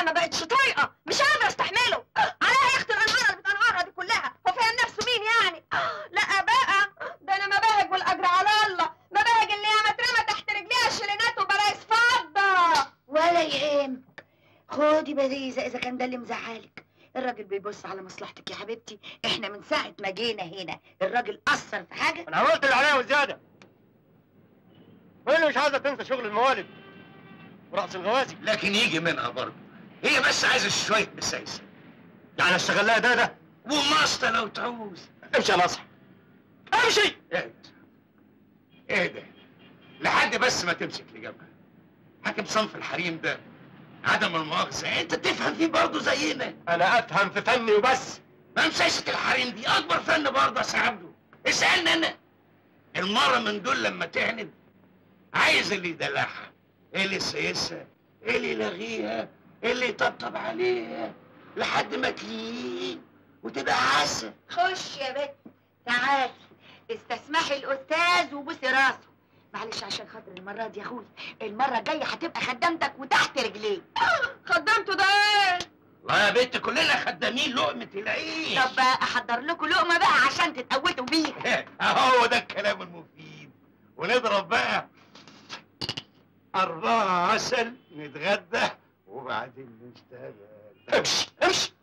ما بقتش طايقه مش قادره استحمله عليها يا اختي الانهار اللي بتنهارها دي كلها هو فاهم نفسه مين يعني لا بقى ده انا مباهج والاجر على الله مباهج اللي ياما اترمى تحت رجليها شيلينات وبرايس فضه ولا يهمك خدي بليزة إذا كان ده اللي مزعلك الراجل بيبص على مصلحتك يا حبيبتي احنا من ساعة ما جينا هنا الراجل أثر في حاجة انا عملت اللي عليا وزياده اللي مش عايزه تنسى شغل الموالد ورأس الغوازي لكن يجي منها برضه هي بس عايزه شويه مسايسه يعني اشتغل لها ده ده وماسطه لو تعوز امشي يا نصح امشي اهدى اهدى لحد بس ما تمسك لجنبها حاكم صنف الحريم ده عدم المؤاخذه انت تفهم فيه برضه زينا انا افهم في فني وبس ما مسايسه الحريم دي اكبر فن برضه يا سي عبده اسالني انا المره من دول لما تعند عايز اللي يدلعها اللي يسيسها اللي يلغيها اللي يطبطب عليها لحد ما تلين وتبقى عسل خش يا بت تعالي استسمحي الأستاذ وبوسي راسه معلش عشان خاطر المرة دي يا أخوي المرة الجاية هتبقى خدامتك وتحت رجليك خدمته ده ايه والله يا بنت كلنا خدامين لقمة العيش طب أحضر لكم لقمة بقى عشان تتقوتوا بيها اهو ده الكلام المفيد ونضرب بقى أربعة عسل نتغدى وبعدين نشتغل امشي امشي